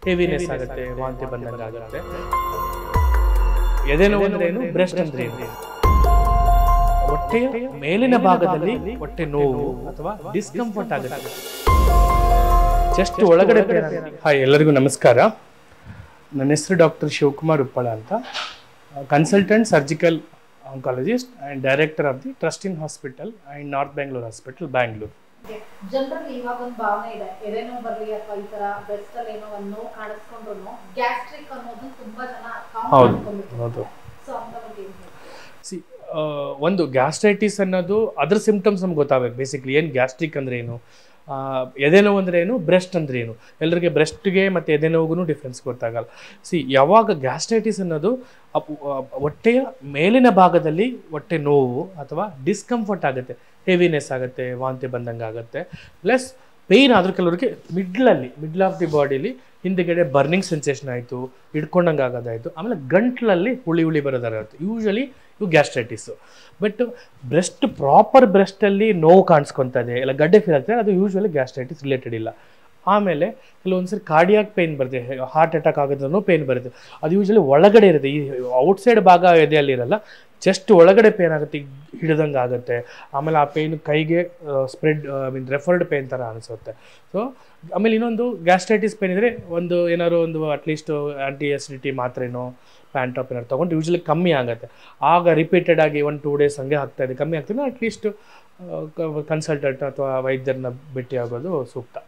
Heaviness ಆಗುತ್ತೆ ವಾಂತಿ ಬಂದಂಗೆ ಆಗುತ್ತೆ ಎದೆ ನೋವು ಅಂದ್ರೆ ಏನು ಬ್ರೆಸ್ಟ್ ಅಂದ್ರೆ ಏನು ಹೊಟ್ಟೆಯ ಮೇಲಿನ ಭಾಗದಲ್ಲಿ ಹೊಟ್ಟೆ ನೋವು ಅಥವಾ ಡಿಸ್ಕಂಫರ್ಟ್ ಆಗುತ್ತೆ ಜಸ್ಟ್ ಒಳಗಡೆ ಹಾಯ್ ಎಲ್ಲರಿಗೂ ನಮಸ್ಕಾರ ನನ್ನ ಹೆಸರು ಡಾಕ್ಟರ್ ಶಿವಕುಮಾರ್ ಉಪ್ಪಳ ಅಂತ consultant surgical oncologist and director of the ಟ್ರಸ್ಟಿನ್ hospital and north Bangalore hospital Bangalore ಜನರಲ್ಲಿ ಇವಾಗ ಒಂದು ಭಾವನೆ ಇದೆ ಎದೆನೋ ಬರ್ಲಿ ಅಥವಾ ಈ ತರ ಬ್ರೆಸ್ಟ್ ಅಲ್ಲಿ ಏನೋ ಒಂದು ನೋವು ಕಾಣಿಸ್ಕೊಂಡ್ರು ಗ್ಯಾಸ್ಟ್ರಿಕ್ ಅನ್ನೋದನ್ನ ತುಂಬಾ ಜನ ಹೌದು ಹೌದು ಸೊ ಅಂತ ಬಗ್ಗೆ ಏನ್ ಹೇಳ್ತೀರಾ? ಸಿ ಒಂದು ಗ್ಯಾಸ್ಟ್ರೈಟಿಸ್ ಅನ್ನೋದು ಅದ್ರ ಸಿಂಪ್ಟಮ್ಸ್ ನಮ್ಗೆ ಗೊತ್ತಾಗಬೇಕು ಬೇಸಿಕ್ಲಿ ಏನು ಗ್ಯಾಸ್ಟ್ರಿಕ್ ಅಂದ್ರೆ ಏನು ಆ, ಎದೆ ನೋವು ಅಂದ್ರೆ ಏನು ಬ್ರೆಸ್ಟ್ ಅಂದ್ರೆ ಏನು ಎಲ್ಲರಿಗೆ ಬ್ರೆಸ್ಟ್ಗೆ ಮತ್ತು ಎದೆ ನೋವಿಗೂ ಡಿಫ್ರೆನ್ಸ್ ಗೊತ್ತಾಗಲ್ಲ ಸಿ ಯಾವಾಗ ಗ್ಯಾಸ್ಟ್ರೈಟಿಸ್ ಅನ್ನೋದು ಅಪ್- ಆ, ಹೊಟ್ಟೆಯ ಮೇಲಿನ ಭಾಗದಲ್ಲಿ ಹೊಟ್ಟೆ ನೋವು ಅಥವಾ ಡಿಸ್ಕಂಫರ್ಟ್ ಆಗುತ್ತೆ ಹೆವಿನೆಸ್ ಆಗುತ್ತೆ ವಾಂತಿ ಬಂದಂಗೆ ಆಗುತ್ತೆ ಪ್ಲಸ್ ಪೇಯ್ನ್ ಆದರೂ ಕೆಲವರಿಗೆ ಮಿಡ್ಲಲ್ಲಿ ಮಿಡ್ಲ್ ಆಫ್ ದಿ ಬಾಡಿಲಿ ಹಿಂದೆಗಡೆ ಬರ್ನಿಂಗ್ ಸೆನ್ಸೇಷನ್ ಆಯಿತು ಹಿಡ್ಕೊಂಡಂಗೆ ಆಗೋದಾಯಿತು ಆಮೇಲೆ ಗಂಟ್ಲಲ್ಲಿ ಹುಳಿ ಹುಳಿ ಬರೋದಾಗುತ್ತೆ ಯೂಶಲಿ ಇವು ಗ್ಯಾಸ್ಟ್ರೈಟಿಸು ಬಟ್ ಬ್ರೆಸ್ಟ್ ಪ್ರಾಪರ್ ಬ್ರೆಸ್ಟಲ್ಲಿ ನೋವು ಕಾಣಿಸ್ಕೊತದೆ ಇಲ್ಲ ಗಡ್ಡೆ ಫೀಲ್ ಆಗ್ತದೆ ಅದು ಯೂಶ್ವಲಿ ಗ್ಯಾಸ್ಟ್ರೈಟಿಸ್ ರಿಲೇಟೆಡ್ ಇಲ್ಲ ಆಮೇಲೆ ಕೆಲವೊಂದ್ಸರಿ ಕಾರ್ಡಿಯಾಕ್ ಪೇನ್ ಬರುತ್ತೆ ಹಾರ್ಟ್ ಅಟ್ಯಾಕ್ ಆಗೋದ್ರೂ ಪೇನ್ ಬರುತ್ತೆ ಅದು ಯೂಶಲಿ ಒಳಗಡೆ ಇರುತ್ತೆ ಈ ಔಟ್ಸೈಡ್ ಭಾಗ ಎದೆಯಲ್ಲಿ ಇರಲ್ಲ ಜಸ್ಟ್ ಒಳಗಡೆ ಪೇನ್ ಆಗುತ್ತೆ ಹಿಡಿದಂಗೆ ಆಗುತ್ತೆ ಆಮೇಲೆ ಆ ಪೇನ್ ಕೈಗೆ spread I mean referred pain ಥರ ಅನಿಸುತ್ತೆ ಸೊ ಆಮೇಲೆ ಇನ್ನೊಂದು ಗ್ಯಾಸ್ಟ್ರೈಟಿಸ್ ಪೇನ್ ಇದ್ದರೆ ಒಂದು ಏನಾದ್ರು ಒಂದು ಅಟ್ಲೀಸ್ಟ್ ಆ್ಯಂಟಿ ಎಸಿಡಿಟಿ ಮಾತ್ರೆನೋ ಪ್ಯಾಂಟಾಪ್ ಏನಾದ್ರು ತೊಗೊಂಡು ಯೂಶ್ವಲಿ ಕಮ್ಮಿ ಆಗುತ್ತೆ ಆಗ ರಿಪೀಟೆಡ್ ಆಗಿ ಒನ್ ಟೂ ಡೇಸ್ ಹಂಗೆ ಆಗ್ತಾ ಇದೆ ಕಮ್ಮಿ ಆಗ್ತಿಲ್ಲ ಅಟ್ಲೀಸ್ಟ್ ಕನ್ಸಲ್ಟೆಂಟ್ ಅಥವಾ ವೈದ್ಯರನ್ನ ಭೇಟಿ ಆಗೋದು ಸೂಕ್ತ